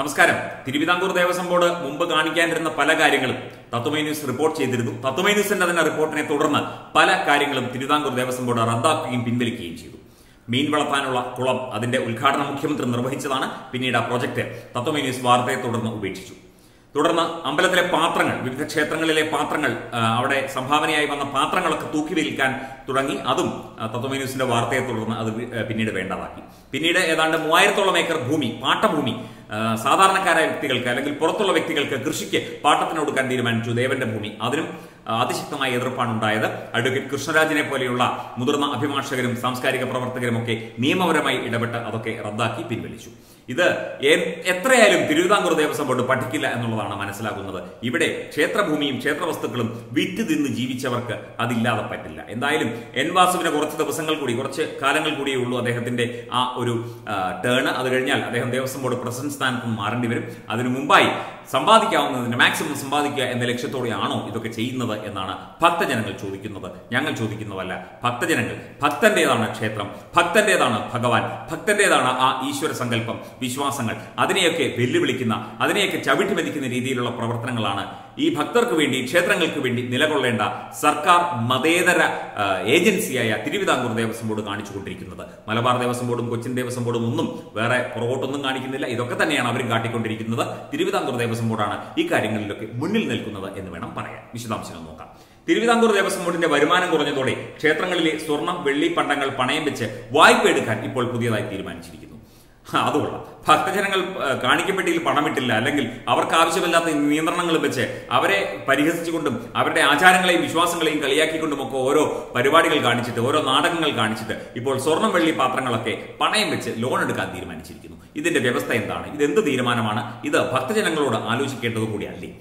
നമസ്കാരം തിരുവിതാംകൂർ ദേവസ്വം ബോർഡ് മുമ്പ് കാണിക്കാനിരുന്ന പല കാര്യങ്ങളും തത്വമൈ ന്യൂസ് റിപ്പോർട്ട് ചെയ്തിരുന്നു തത്വമൈ ന്യൂസിന്റെ തന്നെ റിപ്പോർട്ടിനെ തുടർന്ന് പല കാര്യങ്ങളും തിരുവിതാംകൂർ ദേവസ്വം ബോർഡ് റദ്ദാക്കുകയും പിൻവലിക്കുകയും ചെയ്തു മീൻ വളർത്താനുള്ള കുളം അതിന്റെ ഉദ്ഘാടനം മുഖ്യമന്ത്രി നിർവഹിച്ചതാണ് പിന്നീട് ആ പ്രോജക്ട് തത്വമൈ ന്യൂസ് വാർത്തയെ തുടർന്ന് ഉപേക്ഷിച്ചു തുടർന്ന് അമ്പലത്തിലെ പാത്രങ്ങൾ വിവിധ ക്ഷേത്രങ്ങളിലെ പാത്രങ്ങൾ ആ, അവിടെ സംഭാവനയായി വന്ന പാത്രങ്ങളൊക്കെ തൂക്കി വിൽക്കാൻ തുടങ്ങി അതും ആ, തത്വമൈ ന്യൂസിന്റെ വാർത്തയെ തുടർന്ന് അത് വി- ആ, പിന്നീട് വേണ്ടതാക്കി പിന്നീട് ഏതാണ്ട് മൂവായിരത്തോളം ഏക്കർ ഭൂമി പാട്ടഭൂമി ആ, സാധാരണക്കാരായ വ്യക്തികൾക്ക് അല്ലെങ്കിൽ പുറത്തുള്ള വ്യക്തികൾക്ക് കൃഷിക്ക് പാട്ടത്തിന് കൊടുക്കാൻ തീരുമാനിച്ചു ദേവന്റെ ഭൂമി അതിനും ആ, അതിശക്തമായ എതിർപ്പാണ് ഉണ്ടായത് അഡ്വക്കേറ്റ് കൃഷ്ണരാജിനെ പോലെയുള്ള മുതിർന്ന അഭിഭാഷകരും സാംസ്കാരിക പ്രവർത്തകരും ഒക്കെ നിയമപരമായി ഇടപെട്ട് അതൊക്കെ റദ്ദാക്കി പിൻവലിച്ചു ഇത് എ- എത്രയായാലും തിരുവിതാംകൂർ ദേവസ്വം ബോർഡ് പഠിക്കില്ല എന്നുള്ളതാണ് മനസ്സിലാകുന്നത് ഇവിടെ ക്ഷേത്രഭൂമിയും ക്ഷേത്രവസ്തുക്കളും വിറ്റ് തിന്ന് ജീവിച്ചവർക്ക് അതില്ലാതെ പറ്റില്ല എന്തായാലും എൻ വാസുവിന് കുറച്ച് ദിവസങ്ങൾ കൂടി കുറച്ച് കാലങ്ങൾ കൂടിയേ ഉള്ളൂ അദ്ദേഹത്തിന്റെ ആ ഒരു ടേണ് അത് കഴിഞ്ഞാൽ അദ്ദേഹം ദേവസ്വം ബോർഡ് പ്രസിഡന്റ് സ്ഥാനത്ത് നിന്ന് മാറേണ്ടി വരും അതിനു മുമ്പായി സമ്പാദിക്കാവുന്നതിന് മാക്സിമം സമ്പാദിക്കുക എന്ന ലക്ഷ്യത്തോടെയാണോ ഇതൊക്കെ ചെയ്യുന്നത് എന്നാണ് ഭക്തജനങ്ങൾ ചോദിക്കുന്നത് ഞങ്ങൾ ചോദിക്കുന്നതല്ല ഭക്തജനങ്ങൾ ഭക്തന്റേതാണ് ക്ഷേത്രം ഭക്തന്റേതാണ് ഭഗവാൻ ഭക്തന്റേതാണ് ആ ഈശ്വര സങ്കല്പം വിശ്വാസങ്ങൾ അതിനെയൊക്കെ വെല്ലുവിളിക്കുന്ന അതിനെയൊക്കെ ചവിട്ടി മെതിക്കുന്ന രീതിയിലുള്ള പ്രവർത്തനങ്ങളാണ് ഈ ഭക്തർക്ക് വേണ്ടി ക്ഷേത്രങ്ങൾക്ക് വേണ്ടി നിലകൊള്ളേണ്ട സർക്കാർ മതേതര ആ, ഏജൻസിയായ തിരുവിതാംകൂർ ദേവസ്വം ബോർഡ് കാണിച്ചുകൊണ്ടിരിക്കുന്നത് മലബാർ ദേവസ്വം ബോർഡും കൊച്ചിൻ ദേവസ്വം ബോർഡും ഒന്നും വേറെ പുറകോട്ടൊന്നും കാണിക്കുന്നില്ല ഇതൊക്കെ തന്നെയാണ് അവരും കാട്ടിക്കൊണ്ടിരിക്കുന്നത് തിരുവിതാംകൂർ ദേവസ്വം ബോർഡാണ് ഈ കാര്യങ്ങളിലൊക്കെ മുന്നിൽ നിൽക്കുന്നത് എന്ന് വേണം പറയാൻ വിശദാംശങ്ങൾ നോക്കാം തിരുവിതാംകൂർ ദേവസ്വം ബോർഡിന്റെ വരുമാനം കുറഞ്ഞതോടെ ക്ഷേത്രങ്ങളിലെ സ്വർണം വെള്ളി പണ്ടങ്ങൾ പണയം വെച്ച് വായ്പ എടുക്കാൻ ഇപ്പോൾ പുതിയതായി തീരുമാനിച്ചിരിക്കുന്നു ആ, അത് കൊള്ളാം ഭക്തജനങ്ങൾ ആ, കാണിക്കപ്പെട്ടിയിൽ പണമിട്ടില്ല അല്ലെങ്കിൽ അവർക്ക് ആവശ്യമില്ലാത്ത നിയന്ത്രണങ്ങളും വെച്ച് അവരെ പരിഹസിച്ചുകൊണ്ടും അവരുടെ ആചാരങ്ങളെയും വിശ്വാസങ്ങളെയും കളിയാക്കിക്കൊണ്ടും ഒക്കെ ഓരോ പരിപാടികൾ കാണിച്ചിട്ട് ഓരോ നാടകങ്ങൾ കാണിച്ചിട്ട് ഇപ്പോൾ സ്വർണം വെള്ളി പാത്രങ്ങളൊക്കെ പണയം വെച്ച് ലോൺ എടുക്കാൻ തീരുമാനിച്ചിരിക്കുന്നു ഇതിന്റെ വ്യവസ്ഥ എന്താണ് ഇത് എന്ത് തീരുമാനമാണ് ഇത് ഭക്തജനങ്ങളോട് ആലോചിക്കേണ്ടത് കൂടിയല്ലേ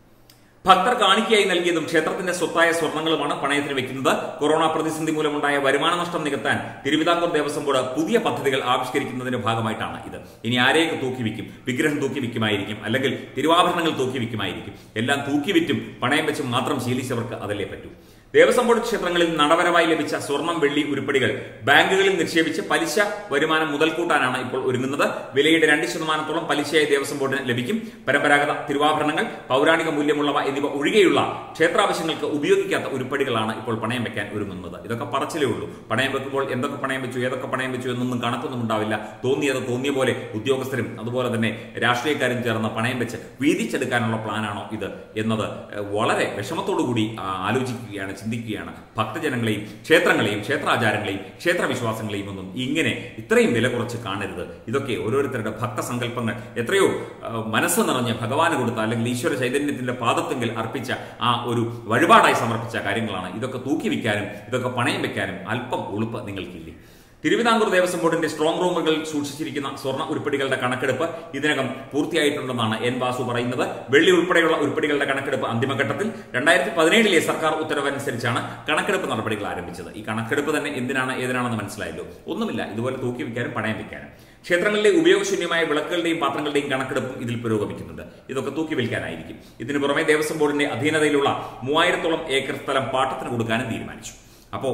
ഭക്തർ കാണിക്കയായി നൽകിയതും ക്ഷേത്രത്തിന്റെ സ്വത്തായ സ്വർണ്ണങ്ങളുമാണ് പണയത്തിന് വെക്കുന്നത് കൊറോണ പ്രതിസന്ധി മൂലമുണ്ടായ വരുമാന നഷ്ടം നികത്താൻ തിരുവിതാംകൂർ ദേവസ്വം ബോർഡ് പുതിയ പദ്ധതികൾ ആവിഷ്കരിക്കുന്നതിന്റെ ഭാഗമായിട്ടാണ് ഇത് ഇനി ആരെയൊക്കെ തൂക്കി വിൽക്കും വിഗ്രഹം തൂക്കി വിൽക്കുമായിരിക്കും അല്ലെങ്കിൽ തിരുവാഭരണങ്ങൾ തൂക്കി വിൽക്കുമായിരിക്കും എല്ലാം തൂക്കി വിറ്റും പണയം വെച്ചും മാത്രം ശീലിച്ചവർക്ക് അതല്ലേ പറ്റൂ ദേവസ്വം ബോർഡ് ക്ഷേത്രങ്ങളിൽ നടപരമായി ലഭിച്ച സ്വർണം വെള്ളി ഉരുപ്പടികൾ ബാങ്കുകളിൽ നിക്ഷേപിച്ച് പലിശ വരുമാനം മുതൽക്കൂട്ടാനാണ് ഇപ്പോൾ ഒരുങ്ങുന്നത് വിലയുടെ രണ്ട് ശതമാനത്തോളം പലിശയായി ദേവസ്വം ബോർഡിന് ലഭിക്കും പരമ്പരാഗത തിരുവാഭരണങ്ങൾ പൗരാണിക മൂല്യമുള്ളവ എന്നിവ ഒഴികെയുള്ള ക്ഷേത്രാവശ്യങ്ങൾക്ക് ഉപയോഗിക്കാത്ത ഉരുപ്പടികളാണ് ഇപ്പോൾ പണയം വെക്കാൻ ഒരുങ്ങുന്നത് ഇതൊക്കെ പറച്ചിലേ ഉള്ളൂ പണയം വെക്കുമ്പോൾ എന്തൊക്കെ പണയം വെച്ചു ഏതൊക്കെ പണയം വെച്ചു എന്നൊന്നും കണക്കൊന്നും ഉണ്ടാവില്ല തോന്നിയത് തോന്നിയ പോലെ ഉദ്യോഗസ്ഥരും അതുപോലെ തന്നെ രാഷ്ട്രീയക്കാരും ചേർന്ന് പണയം വെച്ച് വീതിച്ചെടുക്കാനുള്ള പ്ലാനാണോ ഇത് എന്നത് ഏഹ്, വളരെ വിഷമത്തോടു കൂടി ആ, ആലോചിക്കുകയാണ് ചിന്തിക്കുകയാണ് ഭക്തജനങ്ങളെയും ക്ഷേത്രങ്ങളെയും ക്ഷേത്രാചാരങ്ങളെയും ക്ഷേത്രവിശ്വാസങ്ങളെയും ഒന്നും ഇങ്ങനെ ഇത്രയും വില കുറച്ച് കാണരുത് ഇതൊക്കെ ഓരോരുത്തരുടെ ഭക്തസങ്കല്പങ്ങൾ എത്രയോ ആ, മനസ്സ് നിറഞ്ഞ് ഭഗവാന് കൊടുത്ത അല്ലെങ്കിൽ ഈശ്വര ചൈതന്യത്തിന്റെ പാദത്തെങ്കിൽ അർപ്പിച്ച ആ ഒരു വഴിപാടായി സമർപ്പിച്ച കാര്യങ്ങളാണ് ഇതൊക്കെ തൂക്കി വിൽക്കാനും ഇതൊക്കെ പണയം വെക്കാനും അല്പം ഉളുപ്പ് നിങ്ങൾക്കില്ലേ തിരുവിതാംകൂർ ദേവസ്വം ബോർഡിന്റെ സ്ട്രോങ് റൂമുകൾ സൂക്ഷിച്ചിരിക്കുന്ന സ്വർണ്ണ ഉരുപ്പടികളുടെ കണക്കെടുപ്പ് ഇതിനകം പൂർത്തിയായിട്ടുണ്ടെന്നാണ് എൻ വാസു പറയുന്നത് വെള്ളി ഉൾപ്പെടെയുള്ള ഉരുപ്പടികളുടെ കണക്കെടുപ്പ് അന്തിമഘട്ടത്തിൽ രണ്ടായിരത്തി പതിനേഴിലെ സർക്കാർ ഉത്തരവനുസരിച്ചാണ് കണക്കെടുപ്പ് നടപടികൾ ആരംഭിച്ചത് ഈ കണക്കെടുപ്പ് തന്നെ എന്തിനാണ് ഏതിനാണെന്ന് മനസ്സിലായല്ലോ ഒന്നുമില്ല ഇതുപോലെ തൂക്കി വെക്കാനും പണയം വെക്കാനും ക്ഷേത്രങ്ങളിലെ ഉപയോഗശൂന്യമായ വിളക്കുകളുടെയും പാത്രങ്ങളുടെയും കണക്കെടുപ്പും ഇതിൽ പുരോഗമിക്കുന്നുണ്ട് ഇതൊക്കെ തൂക്കി വിൽക്കാനായിരിക്കും ഇതിനു പുറമെ ദേവസ്വം ബോർഡിന്റെ അധീനതയിലുള്ള മൂവായിരത്തോളം ഏക്കർ സ്ഥലം പാട്ടത്തിന് കൊടുക്കാനും തീരുമാനിച്ചു അപ്പോ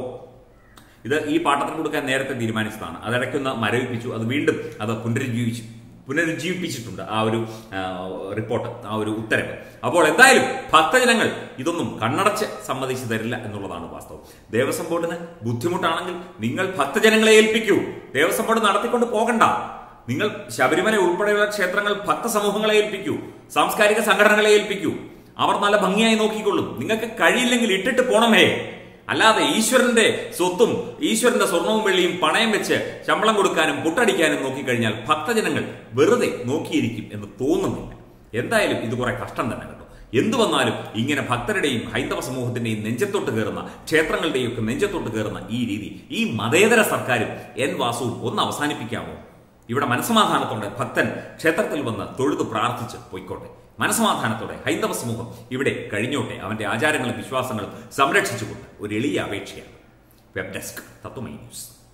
ഇത് ഈ പാട്ടത്തിന് കൊടുക്കാൻ നേരത്തെ തീരുമാനിച്ചതാണ് അതിടയ്ക്കൊന്ന് മരവിപ്പിച്ചു അത് വീണ്ടും അത് പുനരുജ്ജീവിച്ചു പുനരുജ്ജീവിപ്പിച്ചിട്ടുണ്ട് ആ ഒരു ആ, റിപ്പോർട്ട് ആ ഒരു ഉത്തരവ് അപ്പോൾ എന്തായാലും ഭക്തജനങ്ങൾ ഇതൊന്നും കണ്ണടച്ച് സമ്മതിച്ചു തരില്ല എന്നുള്ളതാണ് വാസ്തവം ദേവസ്വം ബോർഡിന് ബുദ്ധിമുട്ടാണെങ്കിൽ നിങ്ങൾ ഭക്തജനങ്ങളെ ഏൽപ്പിക്കൂ ദേവസ്വം ബോർഡ് നടത്തിക്കൊണ്ട് പോകണ്ട നിങ്ങൾ ശബരിമല ഉൾപ്പെടെയുള്ള ക്ഷേത്രങ്ങൾ ഭക്തസമൂഹങ്ങളെ ഏൽപ്പിക്കൂ സാംസ്കാരിക സംഘടനകളെ ഏൽപ്പിക്കൂ അവർ നല്ല ഭംഗിയായി നോക്കിക്കൊള്ളും നിങ്ങൾക്ക് കഴിയില്ലെങ്കിൽ ഇട്ടിട്ട് പോണമേ അല്ലാതെ ഈശ്വരന്റെ സ്വത്തും ഈശ്വരന്റെ സ്വർണവും വെള്ളിയും പണയം വെച്ച് ശമ്പളം കൊടുക്കാനും പുട്ടടിക്കാനും നോക്കിക്കഴിഞ്ഞാൽ ഭക്തജനങ്ങൾ വെറുതെ നോക്കിയിരിക്കും എന്ന് തോന്നുന്നില്ല എന്തായാലും ഇത് കുറെ കഷ്ടം തന്നെ കേട്ടോ എന്തു വന്നാലും ഇങ്ങനെ ഭക്തരുടെയും ഹൈന്ദവ സമൂഹത്തിന്റെയും നെഞ്ചത്തോട്ട് കയറുന്ന ക്ഷേത്രങ്ങളുടെയും ഒക്കെ നെഞ്ചത്തോട്ട് കയറുന്ന ഈ രീതി ഈ മതേതര സർക്കാരും എൻ വാസുവും ഒന്ന് അവസാനിപ്പിക്കാമോ ഇവിടെ മനസമാധാനത്തോടെ ഭക്തൻ ക്ഷേത്രത്തിൽ വന്ന് തൊഴുതു പ്രാർത്ഥിച്ച് പൊയ്ക്കോട്ടെ മനസമാധാനത്തോടെ ഹൈന്ദവ സമൂഹം ഇവിടെ കഴിഞ്ഞോട്ടെ അവന്റെ ആചാരങ്ങളും വിശ്വാസങ്ങളും സംരക്ഷിച്ചുകൊണ്ട് ഒരു എളിയ അപേക്ഷയാണ് വെബ് ഡെസ്ക് തത്വമൈ ന്യൂസ്